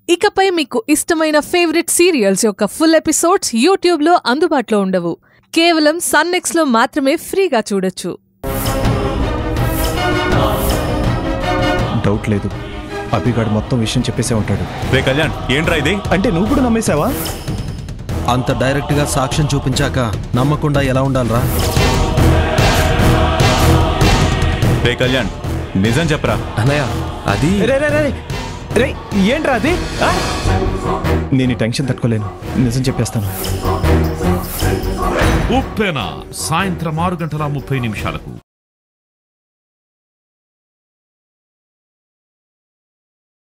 ఇకపై మీకు ఇష్టమైన ఫేవరెట్ సీరియల్స్ యొక్క ఫుల్ ఎపిసోడ్స్ యూట్యూబ్లో అందుబాటులో ఉండవు కేవలం సన్నెక్స్లో మాత్రమే ఫ్రీగా చూడొచ్చు డౌట్ లేదు అభిగాడు మొత్తం విషయం చెప్పేసే ఉంటాడు రే కళ్యాణ్ ఏంట్రా ఇది అంటే నువ్వు కూడా నమ్మేశావా అంత డైరెక్ట్గా సాక్ష్యం చూపించాక నమ్మకుండా ఎలా ఉండాలరా రే కళ్యాణ్ నిజం చెప్పరా అన్నయ్య అది రే రే రే రే ఏంట్రా అది ఆ? నేను ఈ టెన్షన్ తట్టుకోలేను నిజం చెప్పేస్తాను ఉప్పెన సాయంత్రం ఆరు గంటల ముప్పై నిమిషాలకు